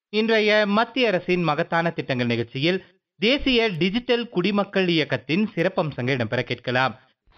இன்றைய மத்திய அரசின் மகத்தான திட்டங்கள் நிகழ்ச்சியில் தேசிய டிஜிட்டல் குடிமக்கள் இயக்கத்தின் சிறப்பம்சங்கள் இடம்பெற கேட்கலாம்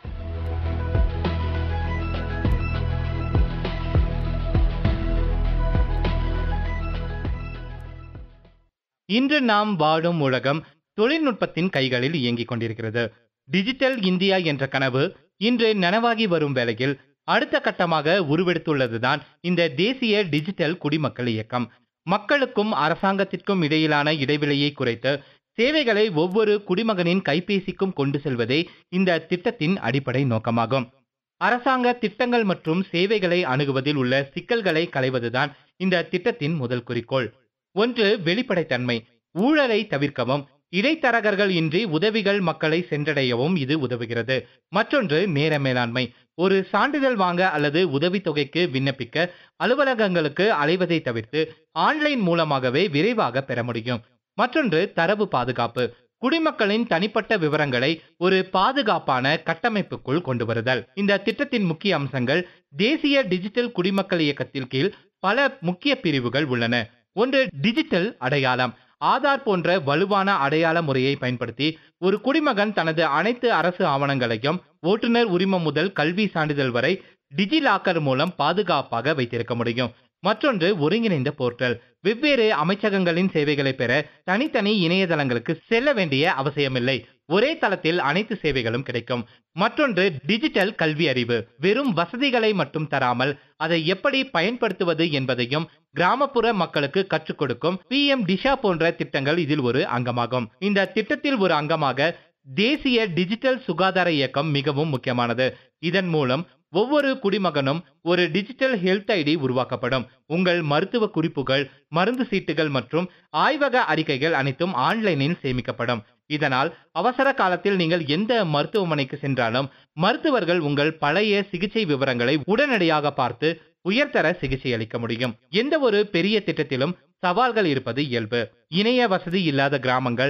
இன்று நாம் வாழும் உலகம் தொழில்நுட்பத்தின் கைகளில் இயங்கிக் கொண்டிருக்கிறது டிஜிட்டல் இந்தியா என்ற கனவு இன்று நனவாகி வரும் வேளையில் அடுத்த கட்டமாக உருவெடுத்துள்ளதுதான் இந்த தேசிய டிஜிட்டல் குடிமக்கள் இயக்கம் மக்களுக்கும் அரசாங்கத்திற்கும் இடையிலான இடைவெளியை குறைத்து சேவைகளை ஒவ்வொரு குடிமகனின் கைபேசிக்கும் கொண்டு செல்வதே இந்த திட்டத்தின் அடிப்படை நோக்கமாகும் அரசாங்க திட்டங்கள் மற்றும் சேவைகளை அணுகுவதில் உள்ள சிக்கல்களை களைவதுதான் இந்த திட்டத்தின் முதல் குறிக்கோள் ஒன்று வெளிப்படைத்தன்மை ஊழலை தவிர்க்கவும் இடைத்தரகர்கள் இன்றி உதவிகள் மக்களை சென்றடையவும் இது உதவுகிறது மற்றொன்று நேர மேலாண்மை ஒரு சான்றிதழ் வாங்க அல்லது உதவித்தொகைக்கு விண்ணப்பிக்க அலுவலகங்களுக்கு அலைவதை தவிர்த்து ஆன்லைன் மூலமாகவே விரைவாக பெற முடியும் மற்றொன்று தரவு பாதுகாப்பு குடிமக்களின் தனிப்பட்ட விவரங்களை ஒரு பாதுகாப்பான கட்டமைப்புக்குள் கொண்டு வருதல் இந்த திட்டத்தின் முக்கிய அம்சங்கள் தேசிய டிஜிட்டல் குடிமக்கள் இயக்கத்தில் கீழ் பல முக்கிய பிரிவுகள் உள்ளன ஒன்று டிஜிட்டல் அடையாளம் ஆதார் போன்ற வலுவான அடையாள முறையை பயன்படுத்தி ஒரு குடிமகன் தனது அனைத்து அரசு ஆவணங்களையும் ஓட்டுநர் உரிமம் முதல் கல்வி சான்றிதழ் வரை டிஜிலாக்கர் மூலம் பாதுகாப்பாக வைத்திருக்க முடியும் மற்றொன்று ஒருங்கிணைந்த போர்ட்டல் வெவ்வேறு அமைச்சகங்களின் சேவைகளை பெற தனித்தனி இணையதளங்களுக்கு செல்ல வேண்டிய அவசியமில்லை ஒரே தளத்தில் அனைத்து சேவைகளும் கிடைக்கும் மற்றொன்று டிஜிட்டல் கல்வி அறிவு வெறும் வசதிகளை மட்டும் தராமல் அதை எப்படி பயன்படுத்துவது என்பதையும் கிராமப்புற மக்களுக்கு கற்றுக் கொடுக்கும் பி எம் டிஷா போன்ற திட்டங்கள் இதில் ஒரு அங்கமாகும் இந்த திட்டத்தில் ஒரு அங்கமாக தேசிய டிஜிட்டல் சுகாதார இயக்கம் மிகவும் முக்கியமானது இதன் மூலம் ஒவ்வொரு குடிமகனும் ஒரு டிஜிட்டல் ஹெல்த் ஐடி உருவாக்கப்படும் உங்கள் மருத்துவ குறிப்புகள் மருந்து சீட்டுகள் மற்றும் ஆய்வக அறிக்கைகள் அனைத்தும் ஆன்லைனில் சேமிக்கப்படும் இதனால் அவசர காலத்தில் நீங்கள் எந்த மருத்துவமனைக்கு சென்றாலும் மருத்துவர்கள் உங்கள் பழைய சிகிச்சை விவரங்களை உடனடியாக பார்த்து உயர்தர சிகிச்சை அளிக்க முடியும் எந்த ஒரு பெரிய திட்டத்திலும் சவால்கள் இருப்பது இயல்பு இணைய வசதி இல்லாத கிராமங்கள்